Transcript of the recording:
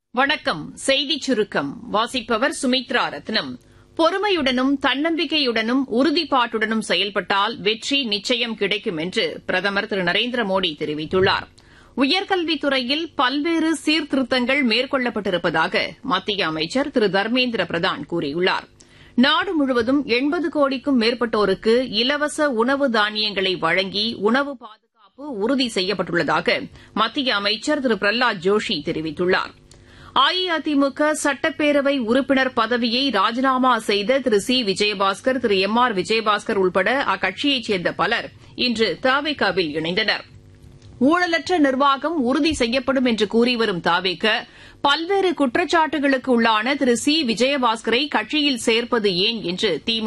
வணக்கம் செய்திச் சுருக்கம் வாசிப்பவர் சுமித்ரா ரத்னம் பொறுமையுடனும் தன்னம்பிக்கையுடனும் உறுதிப்பாட்டுடனும் செயல்பட்டால் வெற்றி நிச்சயம் கிடைக்கும் என்று பிரதமர் திரு நரேந்திர மோடி தெரிவித்துள்ளார் உயர்கல்வித்துறையில் பல்வேறு சீர்திருத்தங்கள் மேற்கொள்ளப்பட்டிருப்பதாக மத்திய அமைச்சர் திரு தர்மேந்திர பிரதான் கூறியுள்ளார் நாடு முழுவதும் எண்பது கோடிக்கும் மேற்பட்டோருக்கு இலவச உணவு தானியங்களை வழங்கி உணவு பாதுகாப்பு உறுதி செய்யப்பட்டுள்ளதாக மத்திய அமைச்சர் திரு பிரஹலாத் ஜோஷி தெரிவித்துள்ளார் அஇஅதிமுக சட்டப்பேரவை உறுப்பினர் பதவியை ராஜினாமா செய்த Thiru C Vijayabaskar Thiru M R Vijayabaskar உட்பட அக்கட்சியைச் சேர்ந்த பலர் இன்று தவேகாவில் இணைந்தனர் ஊழலற்ற நிர்வாகம் உறுதி செய்யப்படும் என்று கூறிவரும் தாவேக பல்வேறு குற்றச்சாட்டுகளுக்கு உள்ளான திரு சி விஜயபாஸ்கரை கட்சியில் சேர்ப்பது ஏன் என்று திமுக